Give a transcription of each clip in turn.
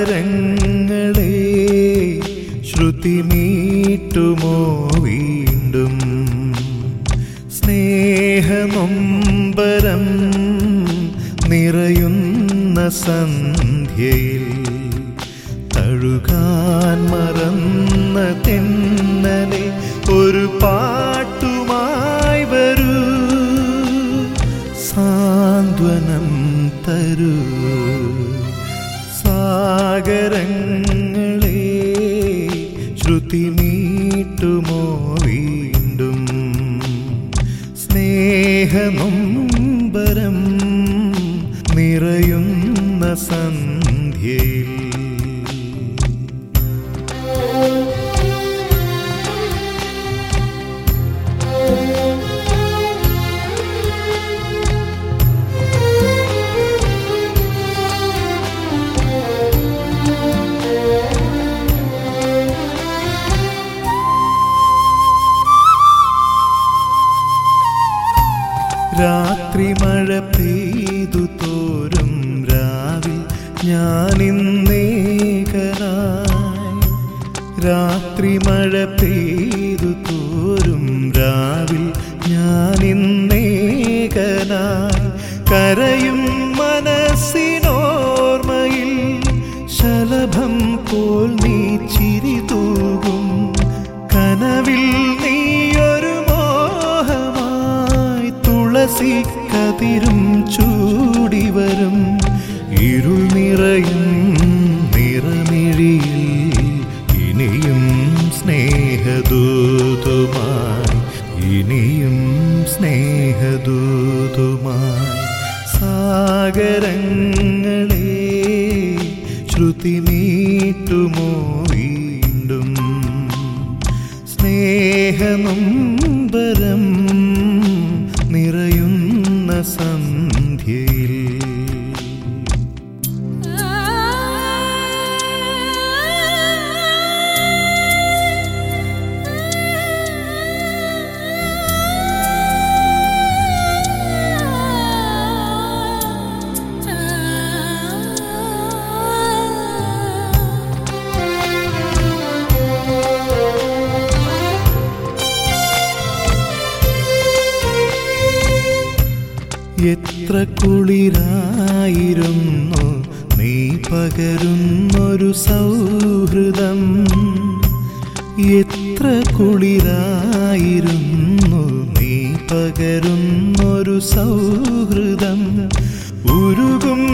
സാഗരങ്ങളെ ശ്രുതി മീട്ടുമോ വീണ്ടും സ്നേഹനൊമ്പരം നിറയുന്ന സന്ധ്യയിൽ തഴുകാൻ മറന്ന തെന്നലെ ഒരു പാട്ടുമായി വരൂ സാന്ത്വനം തരൂ സാഗരങ്ങളെ ശ്രുതി മീട്ടുമോ വീണ്ടും സ്നേഹനൊമ്പരം നിറയുന്ന സന്ധ്യയിൽ രാത്രി മഴ പെയ്തു തോരും രാവിൽ ഞാനിന്നേകനായി രാത്രി മഴ പെയ്തു തോരും രാവിൽ ഞാനിന്നേകനായി കരയും മനസ്സിനോർമ്മയിൽ ശലഭം പോൽ നീ ചിരി തൂകും കനവിൽ നീയൊരു മോഹമായി തുളസി കതിരും ചൂടി വരും ഇരുൾ നിറയും നിറമിഴിയിൽ ഇനിയും സ്നേഹദൂതുമായി ഇനിയും സ്നേഹദൂതുമായി സാഗരങ്ങളെ ശ്രുതി മീട്ടുമോ വീണ്ടും സ്നേഹനൊമ്പരം നിറയുന്ന സന്ധ്യയിൽ എത്ര കുളിരായിരുന്നു നീ പകരുന്നൊരു സൗഹൃദം എത്ര കുളിരായിരുന്നു നീ പകരുന്നൊരു സൗഹൃദം ഉരുകും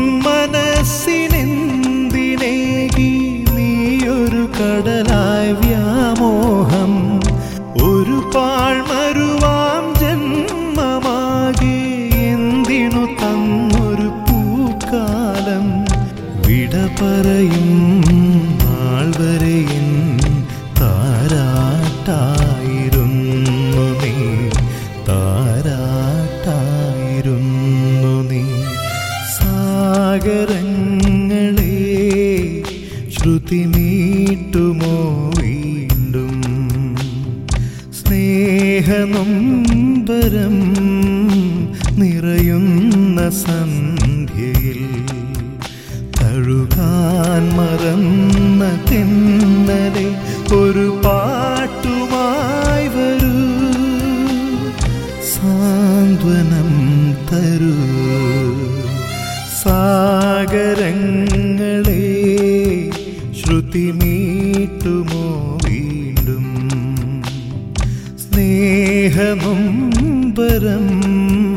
മനസ്സിനെന്തിനേകി നീയൊരു കടലായി വ്യാമോഹം ഒരു പാഴ്മരുവാം ജന്മമാകെ എന്തിനു തന്നൊരു പൂക്കാലം വിട പറയും നാൾ വരെയും താരാട്ടായിരുന്നു നീ താരാട്ടായിരുന്നു നീ സാഗരങ്ങളെ ശ്രുതി മീട്ടുമോ വീണ്ടും സ്നേഹനൊമ്പരം നിറയുന്ന സന്ധ്യയിൽ തഴുകാൻ മറന്ന തെന്നലെ ഒരു പാട്ടുമായി വരൂ സാന്ത്വനം തരൂ സാഗരങ്ങളെ ശ്രുതി മീട്ടുമോ വീണ്ടും സ്നേഹനൊമ്പരം